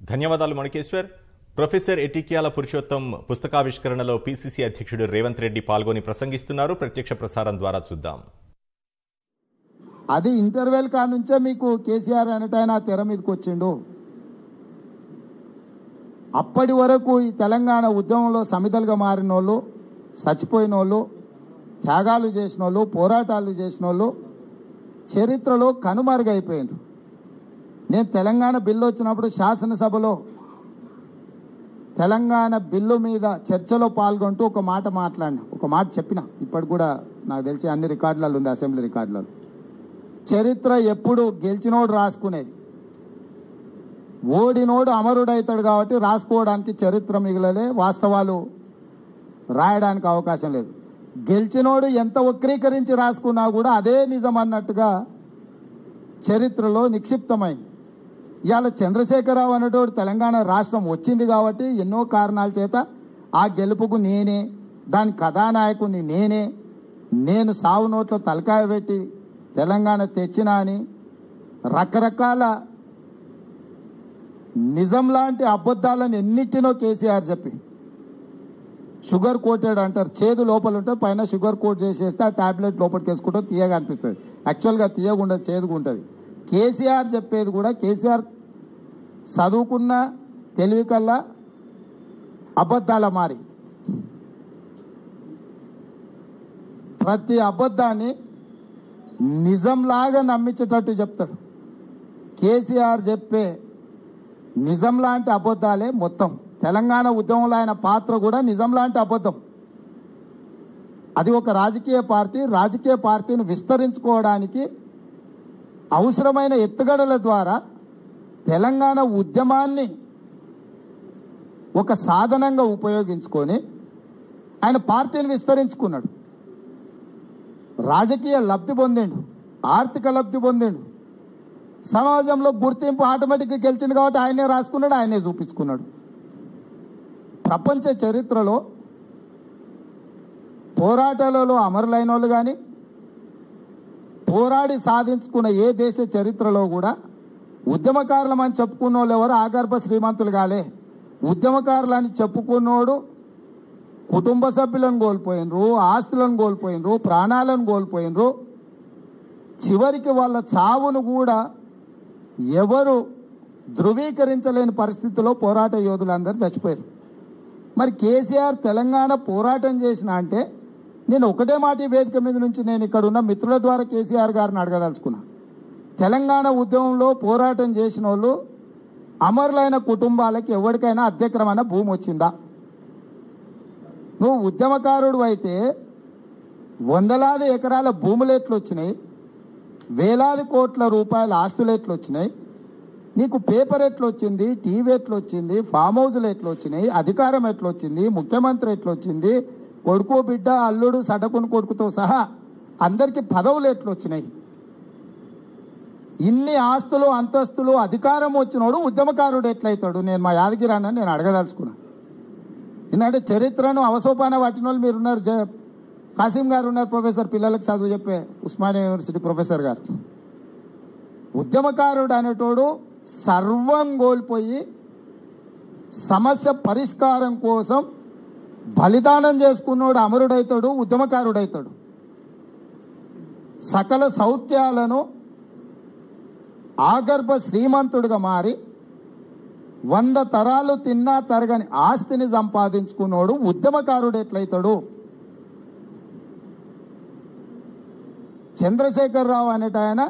ధన్యవాదాలు మణికేశ్వర్ ప్రొఫెసర్ ఎటిక్యాల పురుషోత్తం పుస్తకావిష్కరణలో పిసిసి అధ్యక్షుడు రేవంత్ రెడ్డి పాల్గొని ప్రసంగిస్తున్నారు ప్రత్యక్ష ప్రసారం ద్వారా చూద్దాం అది ఇంటర్వెల్ కా నుంచే మీకు కేసీఆర్ అనేటైనా తెర మీదకి వచ్చిండు అప్పటి వరకు ఈ తెలంగాణ ఉద్యమంలో సమితలుగా మారిన వాళ్ళు చచ్చిపోయిన వాళ్ళు త్యాగాలు చేసిన వాళ్ళు పోరాటాలు చేసిన వాళ్ళు చరిత్రలో కనుమరుగైపోయినారు నేను తెలంగాణ బిల్లు వచ్చినప్పుడు శాసనసభలో తెలంగాణ బిల్లు మీద చర్చలో పాల్గొంటూ ఒక మాట మాట్లాడినా ఒక మాట చెప్పిన ఇప్పటి కూడా నాకు తెలిసి అన్ని రికార్డులలో ఉంది అసెంబ్లీ రికార్డులలో చరిత్ర ఎప్పుడు గెలిచినోడు రాసుకునేది ఓడినోడు అమరుడవుతాడు కాబట్టి రాసుకోవడానికి చరిత్ర మిగిలలే వాస్తవాలు రాయడానికి అవకాశం లేదు గెలిచినోడు ఎంత వక్రీకరించి రాసుకున్నా కూడా అదే నిజం అన్నట్టుగా చరిత్రలో నిక్షిప్తమైంది ఇవాళ చంద్రశేఖరరావు అనేటోడు తెలంగాణ రాష్ట్రం వచ్చింది కాబట్టి ఎన్నో కారణాల చేత ఆ గెలుపుకు నేనే దాని కథానాయకుడిని నేనే నేను సావు నోట్లో తలకాయ పెట్టి తెలంగాణ తెచ్చినా అని రకరకాల నిజం లాంటి అబద్ధాలను ఎన్నిటినో కేసీఆర్ చెప్పి షుగర్ కోటెడ్ అంటారు చేదు లోపల ఉంటే పైన షుగర్ కోట్ చేసేస్తే ఆ టాబ్లెట్ లోపలికి వేసుకుంటే తీయగా అనిపిస్తుంది యాక్చువల్గా తీయగా ఉండదు చేదుగా ఉంటుంది కేసీఆర్ చెప్పేది కూడా కేసీఆర్ చదువుకున్న తెలివి కల్లా అబద్ధాల మారి ప్రతి అబద్ధాన్ని నిజంలాగా నమ్మించేటట్టు చెప్తాడు కేసీఆర్ చెప్పే నిజం లాంటి అబద్ధాలే మొత్తం తెలంగాణ ఉద్యమంలో ఆయన పాత్ర కూడా నిజం లాంటి అబద్ధం అది ఒక రాజకీయ పార్టీ రాజకీయ పార్టీని విస్తరించుకోవడానికి అవసరమైన ఎత్తుగడల ద్వారా తెలంగాణ ఉద్యమాన్ని ఒక సాధనంగా ఉపయోగించుకొని ఆయన పార్టీని విస్తరించుకున్నాడు రాజకీయ లబ్ధి పొందిండు ఆర్థిక లబ్ధి పొందిండు సమాజంలో గుర్తింపు ఆటోమేటిక్గా గెలిచిండు కాబట్టి ఆయనే రాసుకున్నాడు ఆయనే చూపించుకున్నాడు ప్రపంచ చరిత్రలో పోరాటాలలో అమరులైన వాళ్ళు కానీ పోరాడి సాధించుకున్న ఏ దేశ చరిత్రలో కూడా ఉద్యమకారులమని చెప్పుకున్న వాళ్ళు ఎవరు ఆగర్భ శ్రీమంతులు కాలే ఉద్యమకారులని చెప్పుకున్నోడు కుటుంబ సభ్యులను కోల్పోయినరు ఆస్తులను కోల్పోయినరు ప్రాణాలను కోల్పోయినరు చివరికి వాళ్ళ చావును కూడా ఎవరు ధృవీకరించలేని పరిస్థితిలో పోరాట యోధులందరూ చచ్చిపోయారు మరి కేసీఆర్ తెలంగాణ పోరాటం చేసిన అంటే నేను ఒకటే మాట ఈ వేదిక మీద నుంచి నేను ఇక్కడ ఉన్న మిత్రుల ద్వారా కేసీఆర్ గారిని అడగదలుచుకున్నా తెలంగాణ ఉద్యమంలో పోరాటం చేసిన వాళ్ళు అమరులైన కుటుంబాలకి ఎవరికైనా అధ్యక్రమైన భూమి వచ్చిందా నువ్వు ఉద్యమకారుడు అయితే వందలాది ఎకరాల భూములు ఎట్లు వచ్చినాయి వేలాది కోట్ల రూపాయల ఆస్తులు ఎట్లు వచ్చినాయి నీకు పేపర్ ఎట్లా వచ్చింది టీవీ ఎట్లా వచ్చింది ఫామ్ హౌస్లు ఎట్లా వచ్చినాయి అధికారం ఎట్లా వచ్చింది ముఖ్యమంత్రి ఎట్లా వచ్చింది కొడుకు బిడ్డ అల్లుడు సడకుని కొడుకుతో సహా అందరికీ పదవులు ఎట్లా వచ్చినాయి ఇన్ని ఆస్తులు అంతస్తులు అధికారం వచ్చినోడు ఉద్యమకారుడు ఎట్లయితాడు నేను మా యాదగిరి అన్న నేను అడగదలుచుకున్నా ఎందుకంటే చరిత్రను అవసోపాన వాటిన వాళ్ళు మీరు ఉన్నారు జ- కాసిం గారు ఉన్నారు ప్రొఫెసర్ పిల్లలకు చదువు చెప్పే ఉస్మానియా యూనివర్సిటీ ప్రొఫెసర్ గారు ఉద్యమకారుడు అనేటోడు సర్వం కోల్పోయి సమస్య పరిష్కారం కోసం బలిదానం చేసుకున్నోడు అమరుడైతాడు ఉద్యమకారుడైతాడు సకల సౌఖ్యాలను ఆగర్భ శ్రీమంతుడిగా మారి వంద తరాలు తిన్నా తరగని ఆస్తిని సంపాదించుకున్నోడు ఉద్యమకారుడు ఎట్లయితాడు చంద్రశేఖరరావు అనేట ఆయన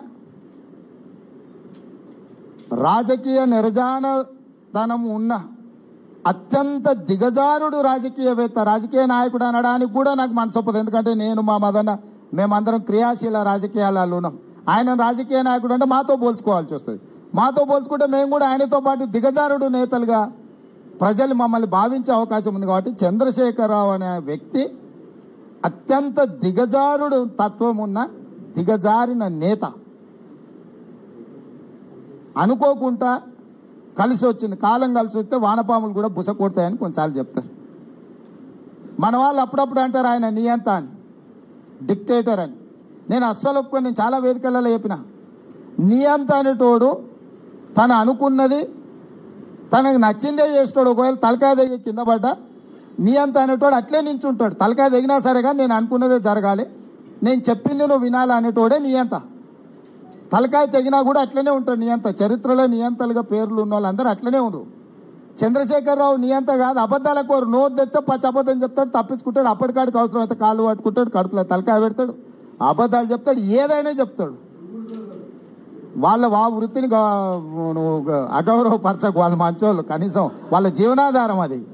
రాజకీయ నిర్జానతనం ఉన్న అత్యంత దిగజారుడు రాజకీయవేత్త రాజకీయ నాయకుడు అనడానికి కూడా నాకు మనసొప్పదు ఎందుకంటే నేను మా మదన మేమందరం క్రియాశీల రాజకీయాలలో ఉన్నాం ఆయన రాజకీయ నాయకుడు అంటే మాతో పోల్చుకోవాల్సి వస్తుంది మాతో పోల్చుకుంటే మేము కూడా ఆయనతో పాటు దిగజారుడు నేతలుగా ప్రజలు మమ్మల్ని భావించే అవకాశం ఉంది కాబట్టి చంద్రశేఖరరావు అనే వ్యక్తి అత్యంత దిగజారుడు తత్వం ఉన్న దిగజారిన నేత అనుకోకుండా కలిసి వచ్చింది కాలం కలిసి వస్తే వానపాములు కూడా బుస కొడతాయని కొన్నిసార్లు చెప్తారు మన వాళ్ళు అప్పుడప్పుడు అంటారు ఆయన నియంత అని డిక్టేటర్ అని నేను అస్సలు ఒప్పుకొని నేను చాలా వేదికలలో చెప్పిన నియంత అనేటోడు తను అనుకున్నది తనకు నచ్చిందే చేస్తాడు ఒకవేళ తలకాయ దిగి కింద పడ్డా నీ అంత అనేటోడు అట్లే నించుంటాడు తలకాయ దిగినా సరే కానీ నేను అనుకున్నదే జరగాలి నేను చెప్పింది నువ్వు వినాలి అనేటోడే నీ అంత తలకాయ తెగినా కూడా అట్లనే ఉంటాడు నీ అంత చరిత్రలో నియంతలుగా పేర్లు ఉన్న వాళ్ళందరూ అట్లనే ఉన్నారు చంద్రశేఖరరావు నీ అంత కాదు అబద్ధాల కోరు నోరు తెస్తే పచ్చి అబద్ధం చెప్తాడు తప్పించుకుంటాడు అప్పటికాడికి అవసరం అయితే కాళ్ళు పట్టుకుంటాడు కడుపులో తలకాయ పెడతాడు అబద్ధాలు చెప్తాడు ఏదైనా చెప్తాడు వాళ్ళ వా వృత్తిని గా- నువ్వు గా- అగౌరవపరచకు వాళ్ళు మంచోళ్ళు కనీసం వాళ్ళ జీవనాధారం అది